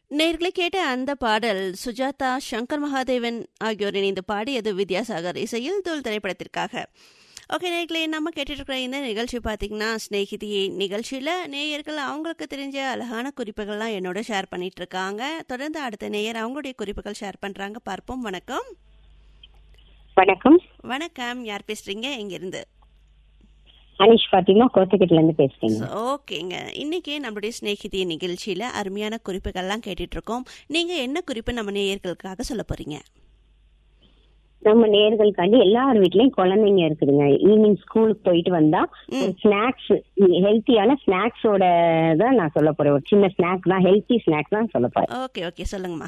நேர்களை கேட்ட அந்த பாடல் சுஜாதா சங்கர் மகாதேவன் ஆகியோர் இணைந்து பாடியது வித்யாசாகர் இசையில் தூள் திரைப்படத்திற்காக ஓகே நேர்களே நம்ம கேட்டுட்டு இருக்கிற இந்த நிகழ்ச்சி பார்த்தீங்கன்னா ஸ்நேகிதி நிகழ்ச்சியில் நேயர்கள் அவங்களுக்கு தெரிஞ்ச அழகான குறிப்புகள்லாம் என்னோட ஷேர் பண்ணிட்டு இருக்காங்க தொடர்ந்து அடுத்த நேயர் அவங்களுடைய குறிப்புகள் ஷேர் பண்ணுறாங்க பார்ப்போம் வணக்கம் வணக்கம் வணக்கம் யார் பேசுறீங்க இங்கிருந்து அனிஷ் பாத்திமா கோத்தகிட்ல இருந்து பேசுறீங்க ஓகேங்க இன்னைக்கு நம்மளுடைய ஸ்நேகிதி நிகழ்ச்சியில அருமையான குறிப்புகள்லாம் கேட்டுட்டு இருக்கோம் நீங்க என்ன குறிப்பு நம்ம நேயர்களுக்காக சொல்ல போறீங்க நம்ம நேர்களுக்காண்டி எல்லார் வீட்லயும் குழந்தைங்க இருக்குதுங்க ஈவினிங் ஸ்கூலுக்கு போயிட்டு வந்தா ஒரு ஸ்நாக்ஸ் ஹெல்த்தியான ஸ்நாக்ஸோட தான் நான் சொல்ல போறேன் ஒரு சின்ன ஸ்நாக் தான் ஹெல்த்தி ஸ்நாக்ஸ் தான் சொல்ல போறேன் ஓகே ஓகே சொல்லுங்கம்மா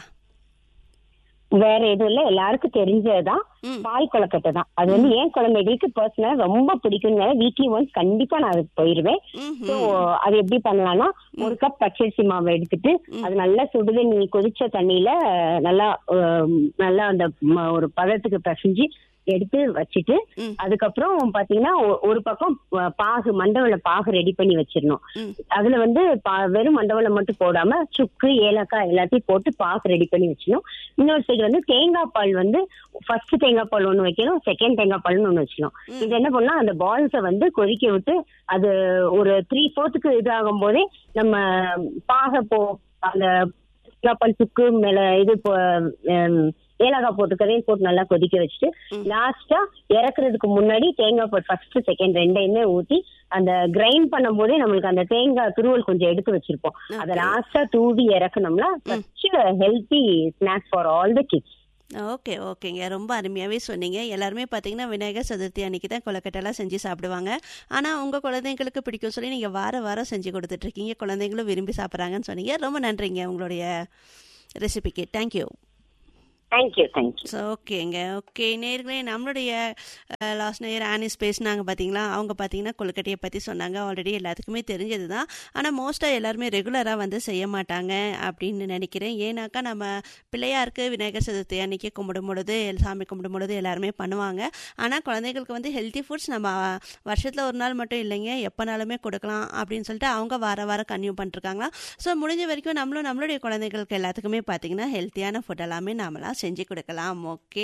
வேற எதுவும் இல்ல எல்லாருக்கும் தெரிஞ்சதுதான் ம். பால் கொலக்கட்டை தான் அது வந்து என் குழந்தைகளுக்கு பர்சனலா ரொம்ப பிடிக்குங்க வீக்லி ஒன்ஸ் கண்டிப்பா நான் அதுக்கு போயிருவேன் ம்ஹும். ஸோ அது எப்படி பண்ணலாம்னா ஒரு கப் பச்சரிசி மாவு எடுத்துட்டு அது நல்லா சுடுதண்ணி கொதிச்ச தண்ணியில அஹ், நல்லா அஹ், நல்லா அந்த ம- ஒரு பதத்துக்கு பிசைஞ்சு எடுத்து வச்சுட்டு ம். அதுக்கப்புறம் பாத்தீங்கன்னா ஒ- ஒரு பக்கம் ப- பாகு மண்டவள பாகு ரெடி பண்ணி வச்சிடணும் ம். அதுல வந்து பா- வெறும் மண்டவளம் மட்டும் போடாம சுக்கு ஏலக்காய் எல்லாத்தையும் போட்டு பாகு ரெடி பண்ணி வச்சிடணும் இன்னொரு சைடு வந்து தேங்காய் பால் வந்து ஃபர்ஸ்ட் தேங்காய் பால் ஒண்ணு வைக்கணும் செகண்ட் தேங்காய் பால்னு ஒண்ணு வச்சிடணும் இது என்ன பண்ணலாம் அந்த பால்ஸை வந்து கொதிக்க விட்டு அது ஒரு த்ரீ ஃபோர்த்துக்கு இதாகும் போதே நம்ம பாக போ அந்த தேங்காய் பால் சுக்கு மேல இது போ- ஹம், ஏலக்காய் போட்டுக்கதையும் போட்டு நல்லா கொதிக்க வச்சுட்டு லாஸ்டா இறக்குறதுக்கு முன்னாடி தேங்காய் பால் ஃபர்ஸ்ட் செகண்ட் ரெண்டையுமே ஊத்தி அந்த கிரைண்ட் பண்ணும் போதே நம்மளுக்கு அந்த தேங்காய் துருவல் கொஞ்சம் எடுத்து வச்சிருப்போம் அதை லாஸ்டா தூவி இறக்கணும்னா healthy snacks for all the kids okay ஓகேங்க ரொம்ப அருமையாகவே சொன்னீங்க எல்லாருமே பார்த்தீங்கன்னா விநாயகர் சதுர்த்தி அன்னைக்கு தான் கொலக்கட்டைலாம் செஞ்சு சாப்பிடுவாங்க ஆனால் உங்கள் குழந்தைங்களுக்கு பிடிக்கும் சொல்லி நீங்கள் வார வாரம் செஞ்சு கொடுத்துட்ருக்கீங்க குழந்தைங்களும் விரும்பி சாப்பிட்றாங்கன்னு சொன்னீங்க ரொம்ப நன்றிங்க உங்களுடைய ரெசிபிக்கு தேங்க்யூ தேங்க்யூ தேங்க்யூ ஸோ ஓகேங்க ஓகே நேர்களே நம்மளுடைய லாஸ்ட் நேயர் ஆனிஸ் பேசினாங்க பார்த்தீங்களா அவங்க பார்த்தீங்கன்னா கொழுக்கட்டையை பற்றி சொன்னாங்க ஆல்ரெடி எல்லாத்துக்குமே தெரிஞ்சது தான் ஆனால் மோஸ்ட்டாக எல்லாருமே ரெகுலராக வந்து செய்ய மாட்டாங்க அப்படின்னு நினைக்கிறேன் ஏன்னாக்கா நம்ம பிள்ளையாருக்கு விநாயகர் சதுர்த்தி அன்னைக்கு கும்பிடும் பொழுது எல் சாமி கும்பிடும் பொழுது எல்லாருமே பண்ணுவாங்க ஆனால் குழந்தைகளுக்கு வந்து ஹெல்த்தி ஃபுட்ஸ் நம்ம வருஷத்தில் ஒரு நாள் மட்டும் இல்லைங்க எப்போனாலுமே கொடுக்கலாம் அப்படின்னு சொல்லிட்டு அவங்க வார வாரம் கன்யூ பண்ணிருக்காங்களா ஸோ முடிஞ்ச வரைக்கும் நம்மளும் நம்மளுடைய குழந்தைகளுக்கு எல்லாத்துக்குமே பார்த்தீங்கன்னா ஹெல்த்தியான ஃபுட் எல்லாமே நாமலாம் செஞ்சு கொடுக்கலாம் ஓகே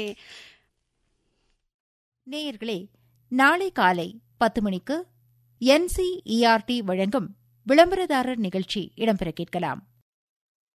நேயர்களே நாளை காலை பத்து மணிக்கு என்சிஇஆர்டி வழங்கும் விளம்பரதாரர் நிகழ்ச்சி இடம்பெற கேட்கலாம்